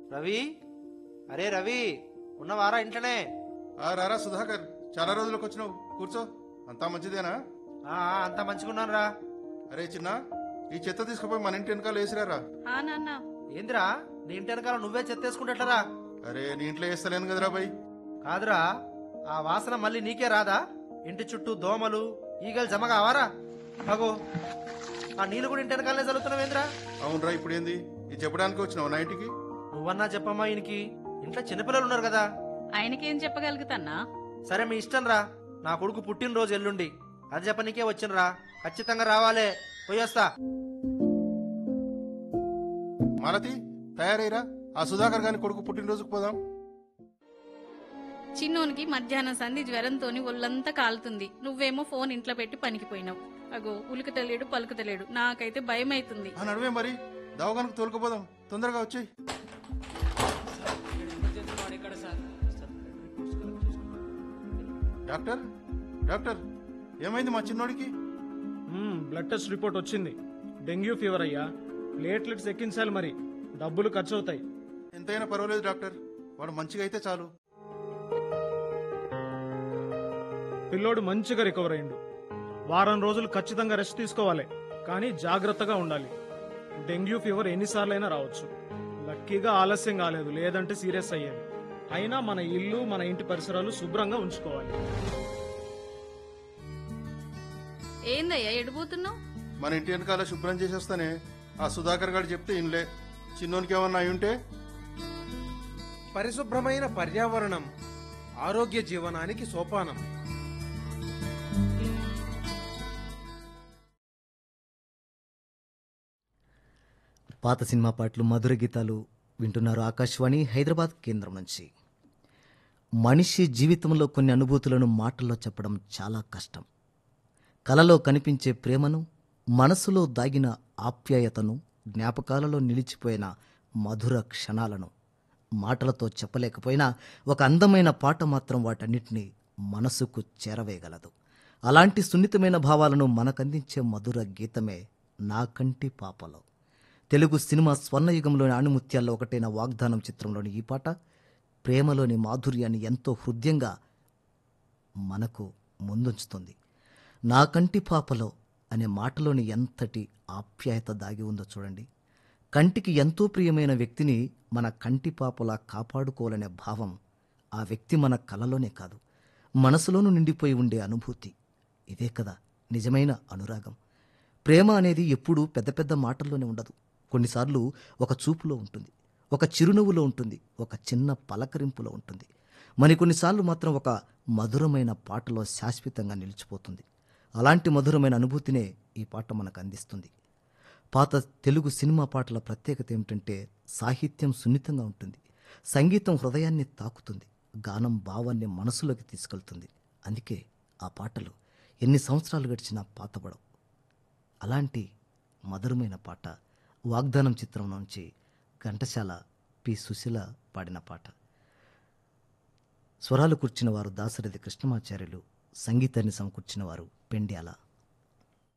రవి అరే రవి ఉన్నవారా ఇంట్లోనే ఆ రారా సుధాకర్ చాలా రోజులకు వచ్చినావు కూర్చో అంతా మంచిదేనా ఆ, ఆ, అంతా మంచిగున్నాను రా అరే చిన్న ఈ చెత్త తీసుకుపోయి మన ఇంటి వెనకాల వేసిరారా ఆ నాన్న ఏందిరా నీ ఇంటి వెనకాల నువ్వే చెత్తేసుకుంటట్లరా అరే నీ ఇంట్లో వేస్తలేను కదరా బై కాదురా ఆ వాసన మళ్ళీ నీకే రాదా ఇంటి చుట్టూ దోమలు ఈగలు జమ కావారా అగో ఆ నీళ్ళు కూడా ఇంటి వెనకాలనే చల్లుతున్నావేంద్రా అవునరా ఇప్పుడు ఏంది ఇది చెప్పడానికి వచ్చినావు నా ఇంటికి నువ్వన్నా చెప్పమ్మా ఈయనకి ఇంట్లో చిన్నపిల్లలు ఉన్నారు కదా ఆయనకేం చెప్పగలుగుతాన్నా సరే మీ ఇష్టం రా నా కొడుకు పుట్టినరోజు ఎల్లుండి అది చెప్పనీకే వచ్చినరా ఖచ్చితంగా రావాలే పోయొస్తా మాలతి తయారైరా ఆ సుధాకర్ గాని కొడుకు పుట్టినరోజుకు పోదాం చిన్నోనికి మధ్యాహ్నం సంధి జ్వరంతోని ఒళ్ళంతా కాలుతుంది నువ్వేమో ఫోన్ ఇంట్లో పెట్టి పనికిపోయినావు అగో ఉలుకుతలేడు పలుకుతలేడు నాకైతే భయం అవుతుంది ఆ నడువే మరి దవాఖానకు తోలుకుపోదాం తొందరగా వచ్చేయి డాక్టర్ డాక్టర్ ఏమైంది మా చిన్నోడికి మ్మ్, బ్లడ్ టెస్ట్ రిపోర్ట్ వచ్చింది డెంగ్యూ ఫీవర్ అయ్యా ప్లేట్లెట్స్ ఎక్కించాలి మరి డబ్బులు ఖర్చు అవుతాయి ఎంతైనా పర్వాలేదు డాక్టర్ వాడు మంచిగా అయితే చాలు పిల్లోడు మంచిగా రికవర్ అయిండు వారం రోజులు ఖచ్చితంగా రెస్ట్ తీసుకోవాలి కానీ జాగ్రత్తగా ఉండాలి డెంగ్యూ ఫీవర్ ఎన్నిసార్లైనా రావచ్చు లక్కీగా ఆలస్యం కాలేదు లేదంటే సీరియస్ అయ్యేది అయినా మన ఇల్లు మన ఇంటి పరిసరాలు శుభ్రంగా ఉంచుకోవాలి ఏందయ్యా ఎడిపోతున్నావు మన ఇంటి వెనకాల శుభ్రం చేసేస్తానే ఆ సుధాకర్ గారు చెప్తే ఇన్లే చిన్నోనికి ఏమన్నా అయి ఉంటే పరిశుభ్రమైన పర్యావరణం ఆరోగ్య జీవనానికి సోపానం పాత సినిమా పాటలు మధుర గీతాలు వింటున్నారు ఆకాశవాణి హైదరాబాద్ కేంద్రం నుంచి మనిషి జీవితంలో కొన్ని అనుభూతులను మాటల్లో చెప్పడం చాలా కష్టం కలలో కనిపించే ప్రేమను మనసులో దాగిన ఆప్యాయతను జ్ఞాపకాలలో నిలిచిపోయిన మధుర క్షణాలను మాటలతో చెప్పలేకపోయినా ఒక అందమైన పాట మాత్రం వాటన్నిటినీ మనసుకు చేరవేయగలదు అలాంటి సున్నితమైన భావాలను మనకందించే మధుర గీతమే నా కంటి పాపలో తెలుగు సినిమా స్వర్ణయుగంలోని ఆణిముత్యాల్లో ఒకటైన వాగ్దానం చిత్రంలోని ఈ పాట ప్రేమలోని మాధుర్యాన్ని ఎంతో హృదయంగా మనకు ముందుంచుతుంది నా కంటి పాపలో అనే మాటలోని ఎంతటి ఆప్యాయత దాగి ఉందో చూడండి కంటికి ఎంతో ప్రియమైన వ్యక్తిని మన కంటి పాపలా కాపాడుకోవాలనే భావం ఆ వ్యక్తి మన కలలోనే కాదు మనసులోనూ నిండిపోయి ఉండే అనుభూతి ఇదే కదా నిజమైన అనురాగం ప్రేమ అనేది ఎప్పుడూ పెద్ద పెద్ద మాటల్లోనే ఉండదు కొన్నిసార్లు ఒక చూపులో ఉంటుంది ఒక చిరునవ్వులో ఉంటుంది ఒక చిన్న పలకరింపులో ఉంటుంది మరికొన్నిసార్లు మాత్రం ఒక మధురమైన పాటలో శాశ్వతంగా నిలిచిపోతుంది అలాంటి మధురమైన అనుభూతినే ఈ పాట మనకు అందిస్తుంది పాత తెలుగు సినిమా పాటల ప్రత్యేకత ఏమిటంటే సాహిత్యం సున్నితంగా ఉంటుంది సంగీతం హృదయాన్ని తాకుతుంది గానం భావాన్ని మనసులోకి తీసుకెళ్తుంది అందుకే ఆ పాటలు ఎన్ని సంవత్సరాలు గడిచినా పాతబడవు అలాంటి మధురమైన పాట వాగ్దానం చిత్రం నుంచి ఘంటసాల పి సుశీల పాడిన పాట స్వరాలు కూర్చిన వారు దాసరథి కృష్ణమాచార్యులు సంగీతాన్ని సమకూర్చిన వారు పెండ్యాల